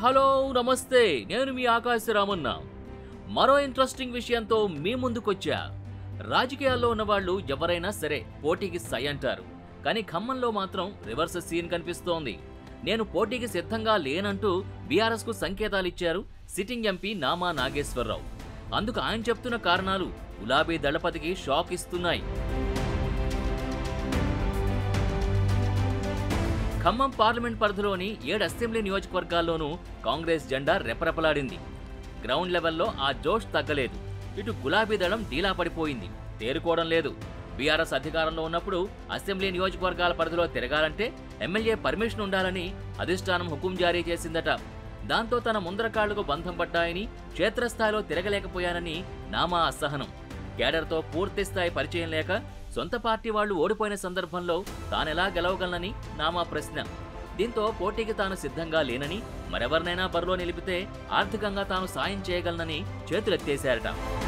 hello నమస్తే నేను మీ ఆకాశ రామన్న మరో ఇంట్రెస్టింగ్ విషయంతో మీ ముందుకొచ్చా రాజకీయాల్లో ఉన్నవాళ్ళు ఎవరైనా సరే పోటీకి సై అంటారు కానీ ఖమ్మంలో మాత్రం రివర్స్ సీన్ కనిపిస్తోంది నేను పోటీకి సిద్ధంగా లేనంటూ బీఆర్ఎస్ కు సంకేతాలిచ్చారు సిట్టింగ్ ఎంపీ నామా నాగేశ్వరరావు అందుకు ఆయన చెప్తున్న కారణాలు గులాబీ దళపతికి షాక్ ఇస్తున్నాయి ఖమ్మం పార్లమెంట్ పరిధిలోని ఏడు అసెంబ్లీ నియోజకవర్గాల్లోనూ కాంగ్రెస్ జెండా రెపరెపలాడింది గ్రౌండ్ లెవెల్లో ఆ జోష్ తగ్గలేదు ఇటు గులాబీ దళం డీలా పడిపోయింది తేరుకోవడం లేదు బీఆర్ఎస్ అధికారంలో ఉన్నప్పుడు అసెంబ్లీ నియోజకవర్గాల పరిధిలో తిరగాలంటే ఎమ్మెల్యే పర్మిషన్ ఉండాలని అధిష్టానం హుకుం జారీ చేసిందట దాంతో తన ముందరకాళ్లకు బంధం పడ్డాయని క్షేత్రస్థాయిలో తిరగలేకపోయానని నామా అసహనం కేడర్తో పూర్తి స్థాయి పరిచయం లేక సొంత పార్టీ వాళ్లు ఓడిపోయిన సందర్భంలో తానెలా గెలవగలనని నామా ప్రశ్న దీంతో పోటీకి తాను సిద్ధంగా లేనని మరెవరినైనా బరిలో నిలిపితే ఆర్థికంగా తాను సాయం చేయగలనని చేతులెత్తేశారట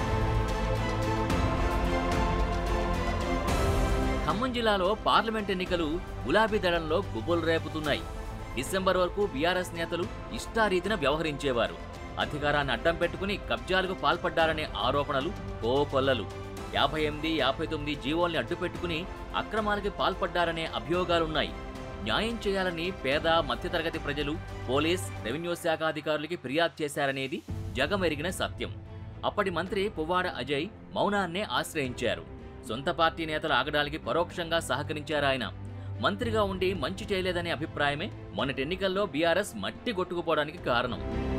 ఖమ్మం జిల్లాలో పార్లమెంట్ ఎన్నికలు గులాబీ దళంలో గుబులు రేపుతున్నాయి డిసెంబర్ వరకు బీఆర్ఎస్ నేతలు ఇష్టారీతిన వ్యవహరించేవారు అధికారాన్ని అడ్డం పెట్టుకుని కబ్జాలకు పాల్పడ్డారనే ఆరోపణలు కోకొల్లలు యాభై ఎనిమిది యాభై తొమ్మిది జీవోల్ని అడ్డుపెట్టుకుని అక్రమాలకి పాల్పడ్డారనే అభియోగాలున్నాయి న్యాయం చేయాలని పేద మధ్యతరగతి ప్రజలు పోలీస్ రెవెన్యూ శాఖ అధికారులకి ఫిర్యాదు చేశారనేది జగమెరిగిన సత్యం అప్పటి మంత్రి పువ్వాడ అజయ్ మౌనాన్నే ఆశ్రయించారు సొంత పార్టీ నేతల ఆగడానికి పరోక్షంగా సహకరించారాయన మంత్రిగా ఉండి మంచి చేయలేదనే అభిప్రాయమే మొన్నటి ఎన్నికల్లో బీఆర్ఎస్ మట్టి కొట్టుకుపోవడానికి కారణం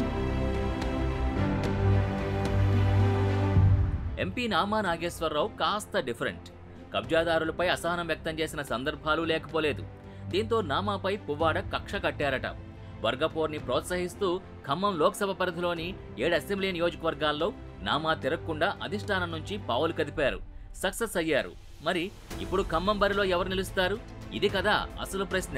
ఎంపీ నామా నాగేశ్వరరావు కాస్త డిఫరెంట్ కబ్జాదారులపై అసహనం వ్యక్తం చేసిన సందర్భాలు లేకపోలేదు దీంతో నామాపై పువ్వాడ కక్ష కట్టారట వర్గపోర్ని ప్రోత్సహిస్తూ ఖమ్మం లోక్సభ పరిధిలోని ఏడు అసెంబ్లీ నియోజకవర్గాల్లో నామా తిరగకుండా అధిష్టానం నుంచి పావులు కదిపారు సక్సెస్ అయ్యారు మరి ఇప్పుడు ఖమ్మం బరిలో ఎవరు నిలుస్తారు ఇది కదా అసలు ప్రశ్న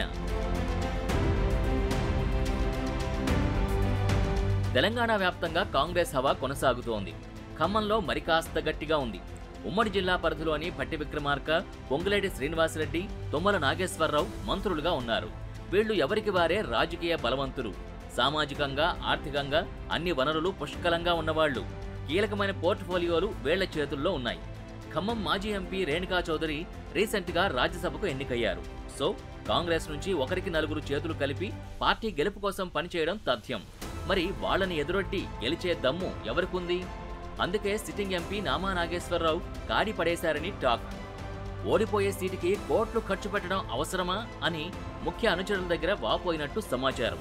తెలంగాణ వ్యాప్తంగా కాంగ్రెస్ హవా కొనసాగుతోంది ఖమ్మంలో మరి కాస్త గట్టిగా ఉంది ఉమ్మడి జిల్లా పరిధిలోని భట్టి విక్రమార్క పొంగులేటి శ్రీనివాసరెడ్డి తుమ్మల నాగేశ్వరరావు మంత్రులుగా ఉన్నారు వీళ్లు ఎవరికి వారే రాజకీయ బలవంతులు సామాజికంగా ఆర్థికంగా అన్ని వనరులు పుష్కలంగా ఉన్నవాళ్లు కీలకమైన పోర్ట్ఫోలియోలు వీళ్ల చేతుల్లో ఉన్నాయి ఖమ్మం మాజీ ఎంపీ రేణుకా చౌదరి రీసెంట్ గా రాజ్యసభకు ఎన్నికయ్యారు సో కాంగ్రెస్ నుంచి ఒకరికి నలుగురు చేతులు కలిపి పార్టీ గెలుపు కోసం పనిచేయడం తథ్యం మరి వాళ్ళని ఎదురొడ్డి గెలిచే దమ్ము ఎవరికుంది అందుకే సిట్టింగ్ ఎంపీ నామా నాగేశ్వరరావు కాడి పడేశారని టాక్ ఓడిపోయే సీటుకి కోట్లు ఖర్చు పెట్టడం అవసరమా అని ముఖ్య అనుచరుల దగ్గర వాపోయినట్టు సమాచారం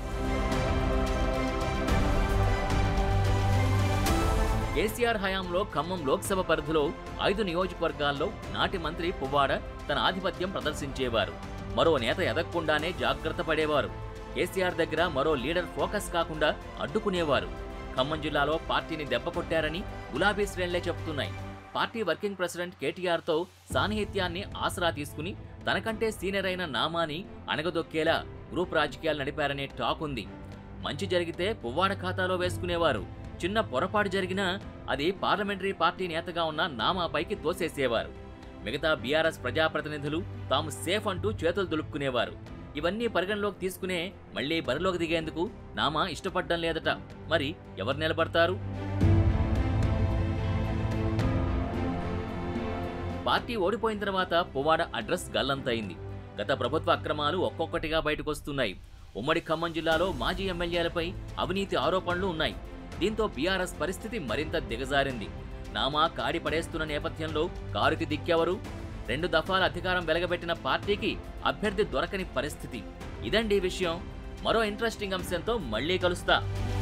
కేసీఆర్ హయాంలో ఖమ్మం లోక్సభ పరిధిలో ఐదు నియోజకవర్గాల్లో నాటి మంత్రి పువ్వాడ తన ఆధిపత్యం ప్రదర్శించేవారు మరో నేత ఎదగకుండానే జాగ్రత్త పడేవారు కేసీఆర్ దగ్గర మరో లీడర్ ఫోకస్ కాకుండా అడ్డుకునేవారు ఖమ్మం జిల్లాలో పార్టీని దెబ్బకొట్టారని గులాబీ శ్రేణులే చెబుతున్నాయి పార్టీ వర్కింగ్ ప్రెసిడెంట్ కేటీఆర్తో సాన్నిహిత్యాన్ని ఆసరా తీసుకుని తనకంటే సీనియర్ అయిన నామాని అణగదొక్కేలా గ్రూప్ రాజకీయాలు నడిపారనే టాక్ ఉంది మంచి జరిగితే పువ్వాడ ఖాతాలో వేసుకునేవారు చిన్న పొరపాటు జరిగినా అది పార్లమెంటరీ పార్టీ నేతగా ఉన్న నామాపైకి తోసేసేవారు మిగతా బీఆర్ఎస్ ప్రజాప్రతినిధులు తాము సేఫ్ అంటూ చేతులు దులుపుకునేవారు ఇవన్నీ పరిగణలోకి తీసుకునే మళ్లీ బరిలోకి దిగేందుకు నామా ఇష్టపడ్డం లేదట మరి ఎవరు నిలబడతారు పార్టీ ఓడిపోయిన తర్వాత పువ్వాడ అడ్రస్ గల్లంతైంది గత ప్రభుత్వ అక్రమాలు ఒక్కొక్కటిగా బయటకొస్తున్నాయి ఉమ్మడి ఖమ్మం జిల్లాలో మాజీ ఎమ్మెల్యేలపై అవినీతి ఆరోపణలు ఉన్నాయి దీంతో బీఆర్ఎస్ పరిస్థితి మరింత దిగజారింది నామా కాడి పడేస్తున్న నేపథ్యంలో కారుకి దిక్కెవరు రెండు దఫాల అధికారం వెలగబెట్టిన పార్టీకి అభ్యర్థి దొరకని పరిస్థితి ఇదండి విషయం మరో ఇంట్రెస్టింగ్ అంశంతో మళ్ళీ కలుస్తా